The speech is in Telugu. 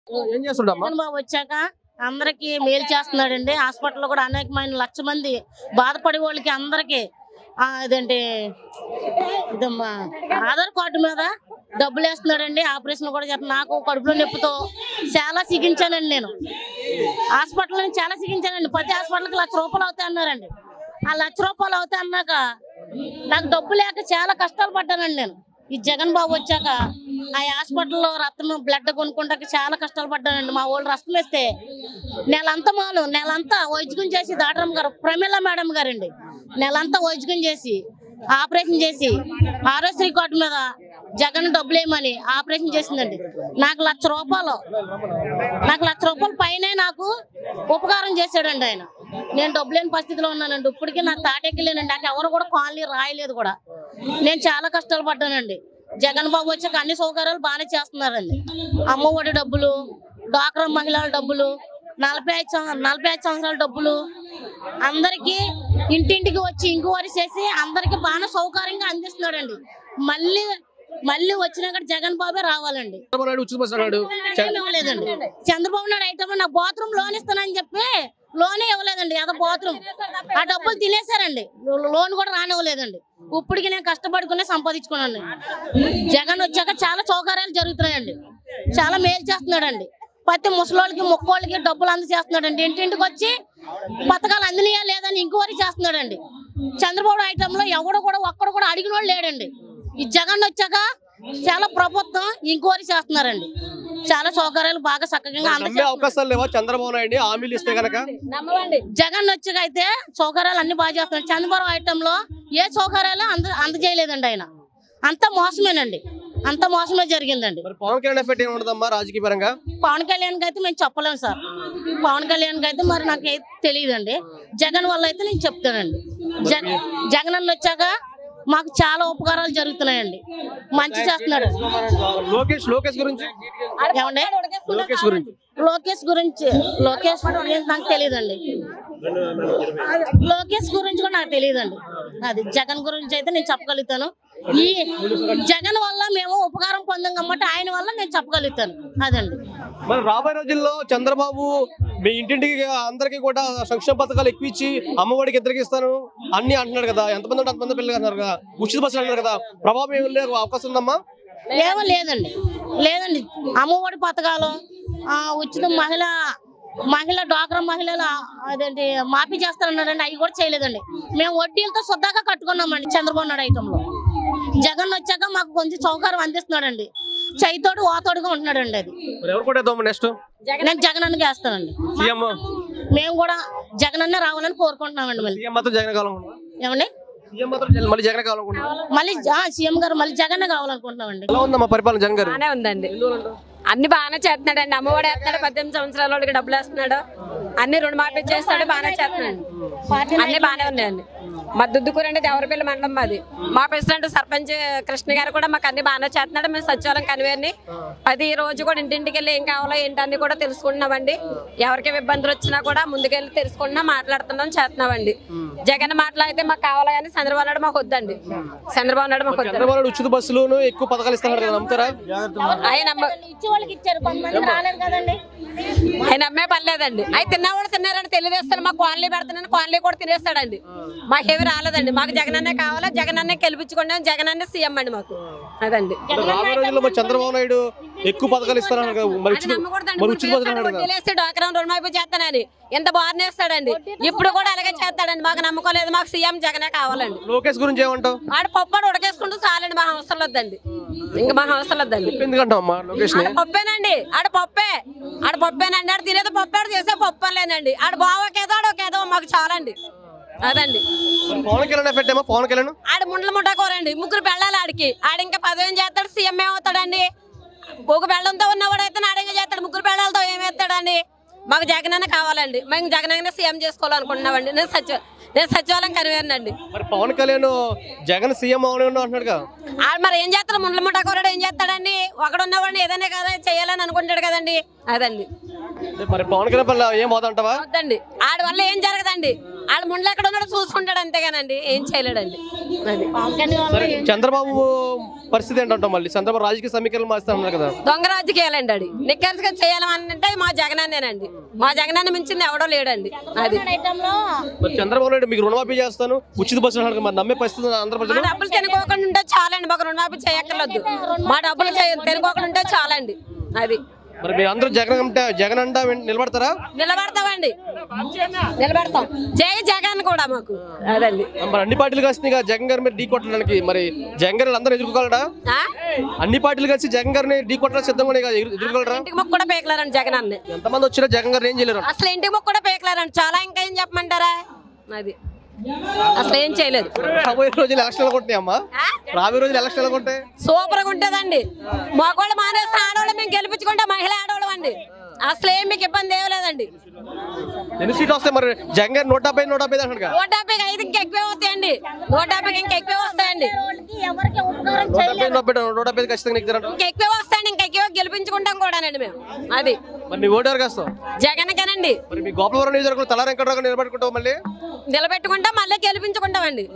ఏం చేస్తుండమ్మా జగన్ బాబు వచ్చాక అందరికి మేలు చేస్తున్నాడండి హాస్పిటల్లో కూడా అనేకమైన లక్ష మంది బాధపడే వాళ్ళకి అందరికి ఆ, ఇదేంటి ఇదమ్మా ఆధార్ కార్డు మీద డబ్బులు వేస్తున్నాడండి ఆపరేషన్ కూడా చేస్తున్నా నాకు కడుపులో నొప్పితో చాలా సిగించానండి నేను హాస్పిటల్లో చాలా సిగించానండి ప్రతి హాస్పిటల్కి లక్ష రూపాయలు అవుతాయి అన్నారండి ఆ లక్ష రూపాయలు అవుతాయి అన్నాక నాకు డబ్బు లేక చాలా కష్టాలు పడ్డానండి నేను ఈ జగన్ బాబు వచ్చాక ఆ హాస్పిటల్లో రక్తం బ్లడ్ కొనుక్కుంటాక చాలా కష్టాలు పడ్డానండి మా వాళ్ళు రక్తం వేస్తే నెలంతా మాను నెలంతా వైద్యం చేసి దాటరమ్మ గారు ప్రమీల మేడం గారండి నెలంతా వైద్యం చేసి ఆపరేషన్ చేసి ఆరోగ్యశ్రీ కార్డు మీద జగన్ డబ్బులు వేయమని ఆపరేషన్ చేసిందండి నాకు లక్ష రూపాయలు నాకు లక్ష రూపాయల పైనే నాకు ఉపకారం చేశాడండి ఆయన నేను డబ్బు లేని పరిస్థితిలో ఉన్నానండి ఇప్పటికీ నాకు తాటెక్కలేనండి నాకు ఎవరు కూడా కాలనీ రాయలేదు కూడా నేను చాలా కష్టాలు పడ్డానండి జగన్ బాబు వచ్చాక అన్ని సౌకర్యాలు బాగానే చేస్తున్నారండి అమ్మఒడి డబ్బులు డ్వాక్రా మహిళల డబ్బులు నలభై ఐదు సంవ- నలభై ఐదు సంవత్సరాల డబ్బులు అందరికీ ఇంటింటికి వచ్చి ఇంక్వైరీ చేసి అందరికి బాగా సౌకర్యంగా అందిస్తున్నాడండి మళ్ళీ మళ్ళీ వచ్చినాక జగన్ బాబే రావాలండి చంద్రబాబు నాయుడు ఉచిత బస్సు అన్నాడు ఏమీ ఇవ్వలేదండి చంద్రబాబు నాయుడు ఐటమ్ నాకు బాత్రూమ్ లోన్ ఇస్తానని చెప్పి లోనే ఇవ్వలేదండి అదో బాత్రూమ్ ఆ డబ్బులు తినేసారండి లోన్ కూడా రానివ్వలేదండి ఇప్పటికి నేను కష్టపడుకునే సంపాదించుకున్నాను జగన్ వచ్చాక చాలా సౌకర్యాలు జరుగుతున్నాయండి చాలా మేలు చేస్తున్నాడండి ప్రతి ముసలోళ్ళకి ముక్కోళ్ళకి డబ్బులు అందజేస్తున్నాడండి ఇంటింటికి వచ్చి పథకాలు అందినయా లేదని ఇంక్వైరీ చేస్తున్నాడండి చంద్రబాబు ఐటంలో ఎవడు కూడా ఒక్కడు కూడా అడిగిన వాళ్ళు లేడండి ఈ జగన్ వచ్చాక చాలా ప్రభుత్వం ఇంక్వైరీ చేస్తున్నారండి చాలా సౌకర్యాలు బాగా చక్కగా నమ్మే అందజేస్తున్నారు అవకాశాలు లేవా చంద్రబాబు నాయుడు హామీలు ఇస్తే గనక జగన్ వచ్చాక అయితే సౌకర్యాలు అన్ని బాగా చేస్తున్నారు చంద్రబాబు ఐటంలో ఏ సౌకర్యాలు అంద అందజేయలేదండి ఆయన అంత మోసమేనండి అంత మోసమే జరిగిందండి మరి పవన్ కళ్యాణ్ ఎఫెక్ట్ ఏమి ఉండదమ్మా రాజకీయ పరంగా పవన్ కళ్యాణ్కి అయితే మేము చెప్పలేము సార్ పవన్ కళ్యాణ్కి అయితే మరి నాకు అయితే తెలియదండి జగన్ వల్ల అయితే నేను చెప్తానండి జగన్ జగన్ అన్న వచ్చాక మాకు చాలా ఉపకారాలు జరుగుతున్నాయండి మంచి చేస్తున్నాడు లోకేష్ లోకేష్ గురించి ఏమండి లోకేష్ గురించి లోకేష్ గురించి లోకేష్ గురించి నాకు తెలియదండి లోకేష్ గురించి కూడా నాకు తెలియదండి అది జగన్ గురించి అయితే నేను చెప్పగలుగుతాను ఈ జగన్ వల్ల మేము ఉపకారం పొందాం కాబట్టి ఆయన వల్ల నేను చెప్పగలుగుతాను అదండి మరి రాబోయే రోజుల్లో చంద్రబాబు మీ ఇంటింటికి అందరికీ కూడా సంక్షేమ పథకాలు ఎక్కువ ఇచ్చి అమ్మఒడికి ఇద్దరికి ఇస్తాను అన్ని అంటున్నాడు కదా ఎంతమంది ఉంటే అంతమంది పిల్లలు అన్నారు కదా ఉచిత బస్సులు అన్నారు కదా ప్రభావం ఏమి లేదు అవకాశం ఉందమ్మా ఏమో లేదండి లేదండి అమ్మఒడి పథకాలు ఆ, ఉచిత మహిళ మహిళ డ్వాక్రా మహిళలు ఆ, అదేంటి మాఫీ చేస్తారన్నారండి అవి కూడా చేయలేదండి మేము వడ్డీలతో శుద్ధాగా కట్టుకున్నామండి చంద్రబాబు నాయుడు ఐటంలో జగన్ వచ్చాక మాకు కొంచెం సౌకర్యం అందిస్తున్నాడండి చైతోడు ఓతోడుగా ఉంటున్నాడండి అది మరి ఎవరు కూడా నెక్స్ట్ నేను జగన్ అన్నకి వేస్తానండి సీఎం మేము కూడా జగన్ అన్న రావాలని కోరుకుంటున్నామండి మళ్ళీ సీఎం మాత్రం జగన్ కావాలనుకుంటున్నాం ఏమండి సీఎం మాత్రం జగన్- మళ్ళీ జగన్ కావాలనుకుంటున్నాం మళ్ళీ సీఎం గారు మళ్ళీ జగన్ కావాలనుకుంటున్నామండి ఎలా ఉందమ్మా పరిపాలన జగన్ గారు బాగానే ఉందండి అన్ని బాగానే చేస్తున్నాడండి అమ్మఒడి వేస్తున్నాడు పద్దెనిమిది సంవత్సరాల వాళ్ళకి డబ్బులు వేస్తున్నాడు అన్ని రుణమాఫీ చేస్తాడు బాగానే చేస్తున్నాడు అన్ని బాగానే ఉన్నాయండి మా దుద్దుకూరండి దేవరపల్లి మండలం మాది మా ప్రెసిడెంట్ సర్పంచ్ కృష్ణ గారు కూడా మాకు అన్ని బాగానే చేస్తున్నాడు మేము సచివాలయం కనివేర్ని అది ఈ రోజు కూడా ఇంటింటికి వెళ్ళి ఏం కావాలో ఏంటని కూడా తెలుసుకుంటున్నామండి ఎవరికి ఇబ్బందులు వచ్చినా కూడా ముందుకెళ్ళి తెలుసుకుంటున్నాం మాట్లాడుతున్నాం చేస్తున్నామండి జగన్ మాట్లాడితే మాకు కావాలి కానీ చంద్రబాబు నాయుడు మాకు వద్దండి చంద్రబాబు నాయుడు మాకు వద్దండి చంద్రబాబు నాయుడు ఉచిత బస్సులు ఎక్కువ పథకాలు ఇస్తున్నారు కదా నమ్ముతారా ఆయన నమ్మ- ఇచ్చే వాళ్ళకి ఇచ్చారు కొంతమంది రాలేదు కదండి ఆయన అమ్మే పర్లేదండి అవి తిన్నవాడు తిన్నారని తెలియజేస్తాను మాకు కాలనీ పెడుతున్నాను కాలనీ కూడా తినేస్తాడండి మాకేమి రాలేదండి మాకు జగన్ అన్నే కావాలా జగన్ అన్నే గెలిపించుకోండి జగన్ అన్నే సీఎం అండి మాకు అదండి రాబోయే రోజుల్లో మరి చంద్రబాబు నాయుడు ఎక్కువ పథకాలు ఇస్తున్నారు కదా మరి అది ఉచిత నమ్మకూడదండి మరి ఉచిత బస్సులు అన్నాడు కదా వడ్డీలేస్తే డాక్రా రుణమాఫీ చేస్తానని ఎంత బాగానేస్తాడండి ఇప్పుడు కూడా అలాగే చేస్తాడండి మాకు నమ్మకం లేదు మాకు సీఎం జగనే కావాలండి లోకేష్ గురించి ఏమంటావు ఆడ పప్పాడు ఉడకేసుకుంటూ చాలండి మా అవసరం వద్దండి ఇంకా మా అవసరం వద్దండి ఎందుకంటావు అమ్మా లోకేష్ ని ఆడ పప్పేనండి ఆడ పప్పే ఆడ పప్పేనండి ఆడ తినేది పప్పాడు చేసే పప్పలేనండి ఆడ బావకేదో ఆడకేదో మాకు చాలండి అదండి మరి పవన్ కళ్యాణ్ ఎఫెక్ట్ ఏమో పవన్ కళ్యాణ్ ఆడ ముండ్ల ముట్టకోరండి ముగ్గురు పెళ్ళాలి ఆడికి ఆడ ఇంకా పదవేం చేస్తాడు సీఎం ఏమవుతాడండి ఒక పెళ్ళంతో ఉన్నవాడైతే ఆడింగా చేస్తాడు ముగ్గురు పెళ్ళాలతో ఏమేస్తాడండి మాకు జగన్ అన్న కావాలండి మేము జగన్ అన్న సీఎం చేసుకోవాలనుకుంటున్నామండి నేను సచివ నేను సచివాలయం కనివేనండి మరి పవన్ కళ్యాణ్ జగన్ సీఎం అవును అంటున్నాడు కదా ఆడ మరి ఏం చేస్తాడు ముండ్ల ముట్టకోరాడు ఏం చేస్తాడండి ఒకడు ఉన్నవాడిని ఏదైనా కదా చేయాలని అనుకుంటాడు కదండి అదండి అంటే మరి పవన్ కళ్యాణ్ వల్ల ఏం అవుతుంటావా వద్దండి ఆడి వల్ల ఏం జరగదండి ఆడ ముండ్లు ఎక్కడ ఉన్నాడో చూసుకుంటాడు అంతేగానండి ఏం చేయలేడండి అది పవన్ కళ్యాణ్ వల్ల సరే చంద్రబాబు పరిస్థితి ఏంటంటాం మళ్ళీ చంద్రబాబు రాజకీయ సమీకరణలు మారుస్తా ఉన్నారు కదా దొంగ రాజకీయాలండి అది నిక్కర్స్గా చేయాలని అంటే మా జగనాన్నేనండి మా జగనాన్ని మించింది ఎవడో లేడండి అది ఐటంలో మరి చంద్రబాబు నాయుడు మీకు రుణమాఫీ చేస్తాను ఉచిత బస్సు అన్నాడు కదా, మరి నమ్మే పరిస్థితి ఉందా ఆంధ్ర మా ప్రజలు డబ్బులు తినుకోకుండా ఉంటే చాలండి మాకు రుణమాఫీ చేయక్కర్లేదు మా డబ్బులు చేయ- తినుకోకుండా ఉంటే చాలండి అది మరి మీ అందరూ జగన్ అంటే జగన్ అంటా వెంట నిలబడతారా నిలబడతామండి నిలబడతాం జై జగన్ కూడా మాకు అదండి మరి అన్ని పార్టీలు కలిసి ఇక జగన్ గారి మీద ఢీ కొట్టడానికి మరి జగన్ గారు అందరూ ఎదుర్కోగలరా ఆ? అన్ని పార్టీలు కలిసి జగన్ గారిని ఢీ కొట్టడానికి సిద్ధంగా ఉన్నాయి కదా ఎదురు- ఎదుర్కోగలరా ఇంటికి మొక్క కూడా పేకలేరండి జగన్ అన్ని ఎంతమంది వచ్చినా జగన్ గారు ఏం చేయలేరు అసలు ఇంటికి మొక్క కూడా పేకలేరండి చాలా ఇంకా ఏం చెప్పమంటారా అది అసలు ఏం చేయలేదు రాబోయే రోజులు ఎలక్షన్లు కొంటాయి అమ్మా ఆ? రాబోయే రోజులు ఎలక్షన్లు కొంటాయి సూపర్ గా ఉంటుందండి మగవాళ్ళు మానేసిన ఆడవాళ్ళు మేము గెలిపించుకుంటే మహిళ ఆడవాళ్ళం అండి అసలు ఏం మీకు ఇబ్బంది ఏం లేదండి ఎన్ని సీట్లు వస్తాయి మరి జగన్ గారు నూట డెబ్బై నూట డెబ్బై అంటాడు కదా నూట డెబ్బైకి ఐదు ఇంకా ఎక్కువే వస్తాయండి నూట డెబ్బైకి ఇంకా ఎక్కువే వస్తాయండి వాళ్ళకి ఎవరికి ఉపకారం నూట డెబ్బై నూట డెబ్బై నూట డెబ్బై ఖచ్చితంగా ఎక్కుతారంట ఇంకా ఎక్కువే వస్తాయండి ఇంకా ఎక్కువ గెలిపించుకుంటాం కూడానండి మేము అది మరి నీ ఓటు ఎవరికి వేస్తావు జగన్ కనండి మరి మీ గోపాలవరం నియోజకవర్గంలో తల వెంకటరావు గారు నిలబెట్టుకుంటావు మళ్ళీ నిలబెట్టుకుంటాం మళ్ళీ గెలిపించుకుంటామండి